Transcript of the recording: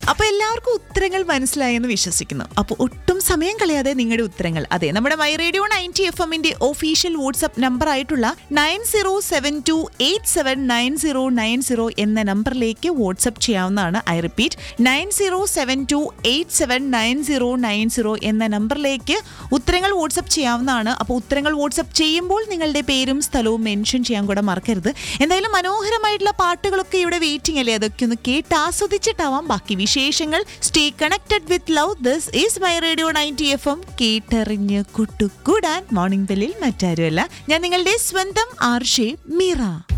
അപ്പൊ എല്ലാവർക്കും ഉത്തരങ്ങൾ മനസ്സിലായെന്ന് വിശ്വസിക്കുന്നു അപ്പൊ ഒട്ടും സമയം കളയാതെ നിങ്ങളുടെ ഉത്തരങ്ങൾ അതെ നമ്മുടെ മൈ റേഡിയോ നയൻറ്റി എഫ് എമ്മിന്റെ ഒഫീഷ്യൽ വാട്സ്ആപ്പ് നമ്പർ ആയിട്ടുള്ള nine zero seven two eight seven nine zero nine zero എന്ന നമ്പറിലേക്ക് വാട്സ്ആപ്പ് ചെയ്യാവുന്നതാണ് I repeat nine zero seven two eight seven nine zero nine zero എന്ന നമ്പറിലേക്ക് ഉത്തരങ്ങൾ വാട്സ്ആപ്പ് ചെയ്യാവുന്നതാണ് അപ്പോൾ ഉത്തരങ്ങൾ വാട്സ്ആപ്പ് ചെയ്യുമ്പോൾ നിങ്ങളുടെ പേരും സ്ഥലവും മെൻഷൻ ചെയ്യാൻ കൂടെ മറക്കരുത് എന്തായാലും മനോഹരമായിട്ടുള്ള പാട്ടുകളൊക്കെ ഇവിടെ വെയിറ്റിംഗ് അല്ലേ അതൊക്കെ ഒന്ന് കേട്ട് ആസ്വദിച്ചിട്ടാവാം ബാക്കി വിശേഷങ്ങൾ stay connected with love this is my radio ninety F M കേട്ടറിഞ്ഞ് കുട്ടുകൂടാൻ മോർണിംഗ് ബെല്ലിൽ മറ്റാരുമല്ല ഞാൻ നിങ്ങളുടെ സ്വന്തം ആർഷേ മീറ